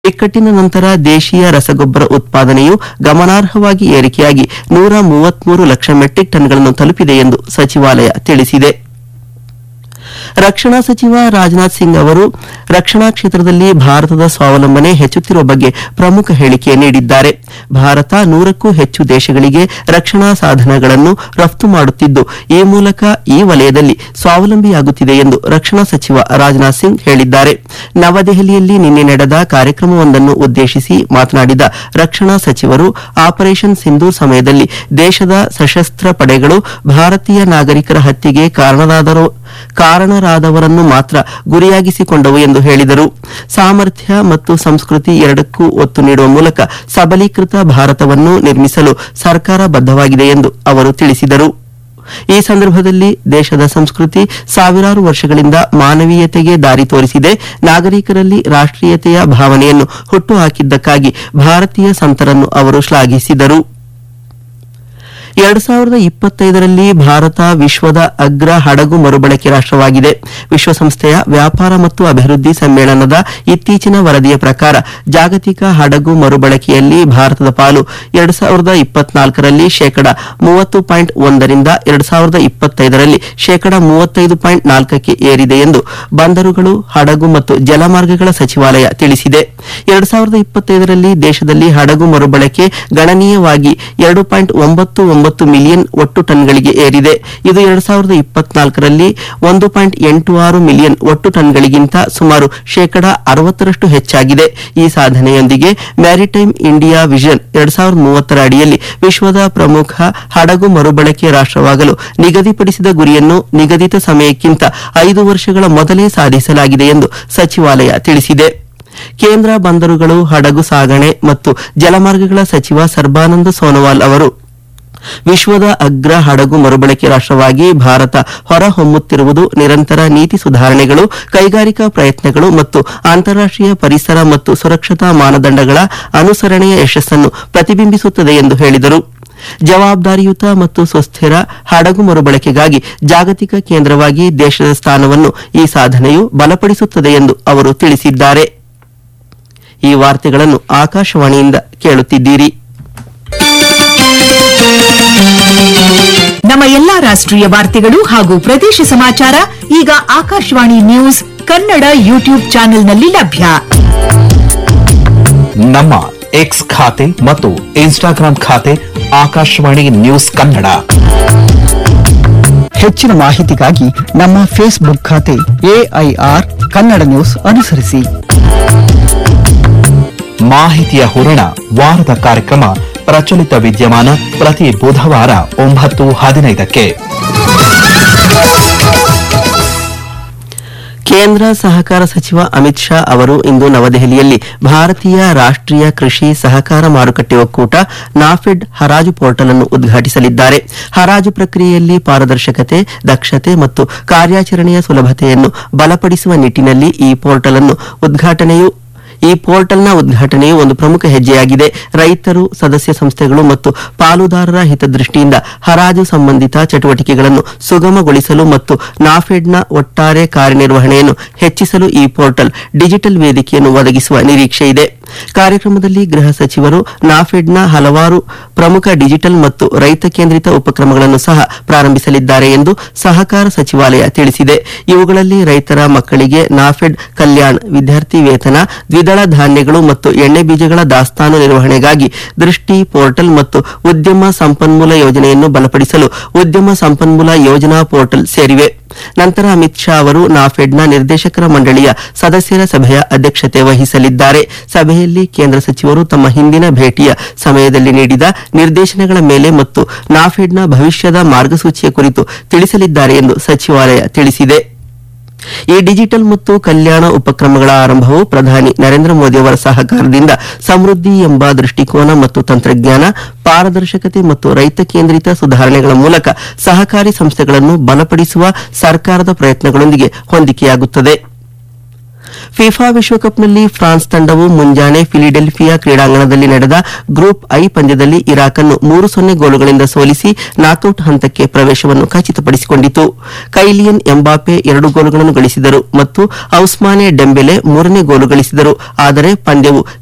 ಬಿಕ್ಕಟ್ಟಿನ ನಂತರ ದೇಶೀಯ ರಸಗೊಬ್ಬರ ಉತ್ಪಾದನೆಯು ಗಮನಾರ್ಹವಾಗಿ ಏರಿಕೆಯಾಗಿ ನೂರ ಮೂವತ್ಮೂರು ಲಕ್ಷ ಮೆಟ್ರಿಕ್ ಟನ್ಗಳನ್ನು ತಲುಪಿದೆ ಎಂದು ಸಚಿವಾಲಯ ತಿಳಿಸಿದೆ ರಕ್ಷಣಾ ಸಚಿವ ರಾಜನಾಥ್ ಸಿಂಗ್ ಅವರು ರಕ್ಷಣಾ ಕ್ಷೇತ್ರದಲ್ಲಿ ಭಾರತದ ಸ್ವಾವಲಂಬನೆ ಹೆಚ್ಚುತ್ತಿರುವ ಬಗ್ಗೆ ಪ್ರಮುಖ ಹೇಳಿಕೆ ನೀಡಿದ್ದಾರೆ ಭಾರತ ನೂರಕ್ಕೂ ಹೆಚ್ಚು ದೇಶಗಳಿಗೆ ರಕ್ಷಣಾ ಸಾಧನಗಳನ್ನು ರಫ್ತು ಮಾಡುತ್ತಿದ್ದು ಈ ಮೂಲಕ ಈ ವಲಯದಲ್ಲಿ ಸ್ವಾವಲಂಬಿಯಾಗುತ್ತಿದೆ ಎಂದು ರಕ್ಷಣಾ ಸಚಿವ ರಾಜನಾಥ್ ಸಿಂಗ್ ಹೇಳಿದ್ದಾರೆ ನವದೆಹಲಿಯಲ್ಲಿ ನಿನ್ನೆ ನಡೆದ ಕಾರ್ಯಕ್ರಮವೊಂದನ್ನು ಉದ್ದೇಶಿಸಿ ಮಾತನಾಡಿದ ರಕ್ಷಣಾ ಸಚಿವರು ಆಪರೇಷನ್ ಸಿಂಧೂರ್ ಸಮಯದಲ್ಲಿ ದೇಶದ ಸಶಸ್ತ್ರ ಪಡೆಗಳು ಭಾರತೀಯ ನಾಗರಿಕರ ಹತ್ಯೆಗೆ ಕಾರಣರಾದರು ಕಾರಣರಾದವರನ್ನು ಮಾತ್ರ ಗುರಿಯಾಗಿಸಿಕೊಂಡವು ಎಂದು ಹೇಳಿದರು ಸಾಮರ್ಥ್ಯ ಮತ್ತು ಸಂಸ್ಕೃತಿ ಎರಡಕ್ಕೂ ಒತ್ತು ನೀಡುವ ಮೂಲಕ ಸಬಲೀಕೃತ ಭಾರತವನ್ನು ನಿರ್ಮಿಸಲು ಸರ್ಕಾರ ಬದ್ಧವಾಗಿದೆ ಎಂದು ಅವರು ತಿಳಿಸಿದರು ಈ ಸಂದರ್ಭದಲ್ಲಿ ದೇಶದ ಸಂಸ್ಕೃತಿ ಸಾವಿರಾರು ವರ್ಷಗಳಿಂದ ಮಾನವೀಯತೆಗೆ ದಾರಿ ತೋರಿಸಿದೆ ನಾಗರಿಕರಲ್ಲಿ ರಾಷ್ಟ್ರೀಯತೆಯ ಭಾವನೆಯನ್ನು ಹುಟ್ಟುಹಾಕಿದ್ದಕ್ಕಾಗಿ ಭಾರತೀಯ ಸಂತರನ್ನು ಅವರು ಶ್ಲಾಘಿಸಿದರು ಎರಡು ಸಾವಿರದ ಇಪ್ಪತ್ತೈದರಲ್ಲಿ ಭಾರತ ವಿಶ್ವದ ಅಗ್ರ ಹಡಗು ಮರುಬಳಕೆ ರಾಷ್ಟವಾಗಿದೆ ವಿಶ್ವಸಂಸ್ಥೆಯ ವ್ಯಾಪಾರ ಮತ್ತು ಅಭಿವೃದ್ಧಿ ಸಮ್ಮೇಳನದ ಇತ್ತೀಚಿನ ವರದಿಯ ಪ್ರಕಾರ ಜಾಗತಿಕ ಹಡಗು ಮರುಬಳಕೆಯಲ್ಲಿ ಭಾರತದ ಪಾಲು ಎರಡು ಸಾವಿರದ ಇಪ್ಪತ್ನಾಲ್ಕರಲ್ಲಿ ಶೇಕಡ ಮೂವತ್ತು ಪಾಯಿಂಟ್ ಒಂದರಿಂದ ಎರಡು ಸಾವಿರದ ಇಪ್ಪತ್ತೈದರಲ್ಲಿ ಶೇಕಡ ಮೂವತ್ತೈದು ಪಾಯಿಂಟ್ ನಾಲ್ಕಕ್ಕೆ ಏರಿದೆ ಎಂದು ಬಂದರುಗಳು ಹಡಗು ಮತ್ತು ಜಲಮಾರ್ಗಗಳ ಸಚಿವಾಲಯ ತಿಳಿಸಿದೆ ಎರಡು ಸಾವಿರದ ಇಪ್ಪತ್ತೈದರಲ್ಲಿ ದೇಶದಲ್ಲಿ ಹಡಗು ಮರುಬಳಕೆ ಗಣನೀಯವಾಗಿ ಎರಡು ಪಾಯಿಂಟ್ ಒಂಬತ್ತು ಒಂಬತ್ತು ಮಿಲಿಯನ್ ಒಟ್ಟು ಟನ್ಗಳಿಗೆ ಏರಿದೆ ಇದು ಎರಡು ಸಾವಿರದ ಇಪ್ಪತ್ನಾಲ್ಕರಲ್ಲಿ ಒಂದು ಪಾಯಿಂಟ್ ಎಂಟು ಆರು ಮಿಲಿಯನ್ ಒಟ್ಟು ಟನ್ಗಳಿಗಿಂತ ಸುಮಾರು ಶೇಕಡ ಅರವತ್ತರಷ್ಟು ಹೆಚ್ಚಾಗಿದೆ ಈ ಸಾಧನೆಯೊಂದಿಗೆ ಮ್ಯಾರಿಟೈಮ್ ಇಂಡಿಯಾ ವಿಷನ್ ಎರಡು ಸಾವಿರದ ಮೂವತ್ತರ ಅಡಿಯಲ್ಲಿ ವಿಶ್ವದ ಪ್ರಮುಖ ಹಡಗು ಮರುಬಳಕೆ ರಾಷ್ಟವಾಗಲು ನಿಗದಿಪಡಿಸಿದ ಗುರಿಯನ್ನು ನಿಗದಿತ ಸಮಯಕ್ಕಿಂತ ಐದು ವರ್ಷಗಳ ಮೊದಲೇ ಸಾಧಿಸಲಾಗಿದೆ ಎಂದು ಸಚಿವಾಲಯ ತಿಳಿಸಿದೆ ಕೇಂದ್ರ ಬಂದರುಗಳು ಹಡಗು ಸಾಗಣೆ ಮತ್ತು ಜಲಮಾರ್ಗಗಳ ಸಚಿವ ಸರ್ಬಾನಂದ ಸೋನೋವಾಲ್ ಅವರು ವಿಶ್ವದ ಅಗ್ರ ಹಡಗು ಮರುಬಳಕೆ ರಾಷ್ಟವಾಗಿ ಭಾರತ ಹೊರಹೊಮ್ಮುತ್ತಿರುವುದು ನಿರಂತರ ನೀತಿ ಸುಧಾರಣೆಗಳು ಕೈಗಾರಿಕಾ ಪ್ರಯತ್ನಗಳು ಮತ್ತು ಅಂತಾರಾಷ್ಟೀಯ ಪರಿಸರ ಮತ್ತು ಸುರಕ್ಷತಾ ಮಾನದಂಡಗಳ ಅನುಸರಣೆಯ ಯಶಸ್ಸನ್ನು ಪ್ರತಿಬಿಂಬಿಸುತ್ತದೆ ಎಂದು ಹೇಳಿದರು ಜವಾಬ್ದಾರಿಯುತ ಮತ್ತು ಸುಸ್ಥಿರ ಹಡಗು ಮರುಬಳಕೆಗಾಗಿ ಜಾಗತಿಕ ಕೇಂದ್ರವಾಗಿ ದೇಶದ ಸ್ಥಾನವನ್ನು ಈ ಸಾಧನೆಯು ಬಲಪಡಿಸುತ್ತದೆ ಎಂದು ಅವರು ತಿಳಿಸಿದ್ದಾರೆ ಈ ವಾರ್ತೆಗಳನ್ನು ಆಕಾಶವಾಣಿಯಿಂದ ಕೇಳುತ್ತಿದ್ದೀರಿ ನಮ್ಮ ಎಲ್ಲಾ ರಾಷ್ಟ್ರೀಯ ವಾರ್ತೆಗಳು ಹಾಗೂ ಪ್ರದೇಶ ಸಮಾಚಾರ ಈಗ ಆಕಾಶವಾಣಿ ನ್ಯೂಸ್ ಕನ್ನಡ ಯೂಟ್ಯೂಬ್ ಚಾನೆಲ್ನಲ್ಲಿ ಲಭ್ಯ ನಮ್ಮ ಎಕ್ಸ್ ಖಾತೆ ಮತ್ತು ಇನ್ಸ್ಟಾಗ್ರಾಂ ಖಾತೆ ಆಕಾಶವಾಣಿ ನ್ಯೂಸ್ ಕನ್ನಡ ಹೆಚ್ಚಿನ ಮಾಹಿತಿಗಾಗಿ ನಮ್ಮ ಫೇಸ್ಬುಕ್ ಖಾತೆ ಎಐಆರ್ ಕನ್ನಡ ನ್ಯೂಸ್ ಅನುಸರಿಸಿ ಮಾಹಿತಿಯ ಹೂರಣ ವಾರದ ಕಾರ್ಯಕ್ರಮ ಪ್ರಚಲಿತ ವಿದ್ಯಮಾನ ಪ್ರತಿ ಬುಧವಾರ ಒಂಬತ್ತು ಹದಿನೈದಕ್ಕೆ ಕೇಂದ್ರ ಸಹಕಾರ ಸಚಿವ ಅಮಿತ್ ಶಾ ಅವರು ಇಂದು ನವದೆಹಲಿಯಲ್ಲಿ ಭಾರತೀಯ ರಾಷ್ಟ್ರೀಯ ಕೃಷಿ ಸಹಕಾರ ಮಾರುಕಟ್ಟೆ ಒಕ್ಕೂಟ ನಾಫೆಡ್ ಹರಾಜು ಪೋರ್ಟಲ್ ಅನ್ನು ಉದ್ಘಾಟಿಸಲಿದ್ದಾರೆ ಹರಾಜು ಪ್ರಕ್ರಿಯೆಯಲ್ಲಿ ಪಾರದರ್ಶಕತೆ ದಕ್ಷತೆ ಮತ್ತು ಕಾರ್ಯಾಚರಣೆಯ ಸುಲಭತೆಯನ್ನು ಬಲಪಡಿಸುವ ನಿಟ್ಟಿನಲ್ಲಿ ಈ ಪೋರ್ಟಲ್ ಅನ್ನು ಉದ್ಘಾಟನೆಯು ಈ ಪೋರ್ಟಲ್ನ ಉದ್ಘಾಟನೆಯು ಒಂದು ಪ್ರಮುಖ ಹೆಜ್ಜೆಯಾಗಿದೆ ರೈತರು ಸದಸ್ಯ ಸಂಸ್ಥೆಗಳು ಮತ್ತು ಪಾಲುದಾರರ ಹಿತದೃಷ್ಟಿಯಿಂದ ಹರಾಜು ಸಂಬಂಧಿತ ಚಟುವಟಿಕೆಗಳನ್ನು ಸುಗಮಗೊಳಿಸಲು ಮತ್ತು ನಾಫೆಡ್ನ ಒಟ್ಟಾರೆ ಕಾರ್ಯನಿರ್ವಹಣೆಯನ್ನು ಹೆಚ್ಚಿಸಲು ಈ ಪೋರ್ಟಲ್ ಡಿಜಿಟಲ್ ವೇದಿಕೆಯನ್ನು ಒದಗಿಸುವ ನಿರೀಕ್ಷೆ ಇದೆ ಕಾರ್ಯಕ್ರಮದಲ್ಲಿ ಗೃಹ ಸಚಿವರು ನಾಫೆಡ್ನ ಹಲವಾರು ಪ್ರಮುಖ ಡಿಜಿಟಲ್ ಮತ್ತು ರೈತ ಕೇಂದ್ರಿತ ಉಪಕ್ರಮಗಳನ್ನು ಸಹ ಪ್ರಾರಂಭಿಸಲಿದ್ದಾರೆ ಎಂದು ಸಹಕಾರ ಸಚಿವಾಲಯ ತಿಳಿಸಿದೆ ಇವುಗಳಲ್ಲಿ ರೈತರ ಮಕ್ಕಳಿಗೆ ನಾಫೆಡ್ ಕಲ್ಯಾಣ್ ವಿದ್ಯಾರ್ಥಿ ವೇತನ ದ್ವಿದಳ ಧಾನ್ಯಗಳು ಮತ್ತು ಎಣ್ಣೆ ಬೀಜಗಳ ದಾಸ್ತಾನು ನಿರ್ವಹಣೆಗಾಗಿ ದೃಷ್ಟಿ ಪೋರ್ಟಲ್ ಮತ್ತು ಉದ್ಯಮ ಸಂಪನ್ಮೂಲ ಯೋಜನೆಯನ್ನು ಬಲಪಡಿಸಲು ಉದ್ಯಮ ಸಂಪನ್ಮೂಲ ಯೋಜನಾ ಪೋರ್ಟಲ್ ಸೇರಿವೆ ನಂತರ ಅಮಿತ್ ಶಾ ಅವರು ನಾಫೆಡ್ನ ನಿರ್ದೇಶಕರ ಮಂಡಳಿಯ ಸದಸ್ಯರ ಸಭೆಯ ಅಧ್ಯಕ್ಷತೆ ವಹಿಸಲಿದ್ದಾರೆ ಸಭೆಯಲ್ಲಿ ಕೇಂದ್ರ ಸಚಿವರು ತಮ್ಮ ಹಿಂದಿನ ಭೇಟಿಯ ಸಮಯದಲ್ಲಿ ನೀಡಿದ ನಿರ್ದೇಶನಗಳ ಮೇಲೆ ಮತ್ತು ನಾಫೆಡ್ನ ಭವಿಷ್ಯದ ಮಾರ್ಗಸೂಚಿಯ ಕುರಿತು ತಿಳಿಸಲಿದ್ದಾರೆ ಎಂದು ಸಚಿವಾಲಯ ತಿಳಿಸಿದೆ ಈ ಡಿಜಿಟಲ್ ಮತ್ತು ಕಲ್ಯಾಣ ಉಪಕ್ರಮಗಳ ಆರಂಭವು ಪ್ರಧಾನಿ ನರೇಂದ್ರ ಮೋದಿ ಅವರ ಸಹಕಾರದಿಂದ ಸಮೃದ್ಧಿ ಎಂಬ ದೃಷ್ಟಿಕೋನ ಮತ್ತು ತಂತ್ರಜ್ಞಾನ ಪಾರದರ್ಶಕತೆ ಮತ್ತು ರೈತ ಕೇಂದ್ರಿತ ಸುಧಾರಣೆಗಳ ಮೂಲಕ ಸಹಕಾರಿ ಸಂಸ್ಥೆಗಳನ್ನು ಬಲಪಡಿಸುವ ಸರ್ಕಾರದ ಪ್ರಯತ್ನಗಳೊಂದಿಗೆ ಹೊಂದಿಕೆಯಾಗುತ್ತದೆ ಫಿಫಾ ವಿಶ್ವಕಪ್ನಲ್ಲಿ ಫ್ರಾನ್ಸ್ ತಂಡವು ಮುಂಜಾನೆ ಫಿಲಿಡೆಲ್ಫಿಯಾ ಕ್ರೀಡಾಂಗಣದಲ್ಲಿ ನಡೆದ ಗ್ರೂಪ್ ಐ ಪಂದ್ಯದಲ್ಲಿ ಇರಾಕ್ ಅನ್ನು ಮೂರು ಸೊನ್ನೆ ಗೋಲುಗಳಿಂದ ಸೋಲಿಸಿ ನಾಕೌಟ್ ಹಂತಕ್ಕೆ ಪ್ರವೇಶವನ್ನು ಖಚಿತಪಡಿಸಿಕೊಂಡಿತು ಕೈಲಿಯನ್ ಎಂಬಾಪೆ ಎರಡು ಗೋಲುಗಳನ್ನು ಗಳಿಸಿದರು ಮತ್ತು ಔಸ್ಮಾನೆ ಡೆಂಬೆಲೆ ಮೂರನೇ ಗೋಲು ಗಳಿಸಿದರು ಆದರೆ ಪಂದ್ಯವು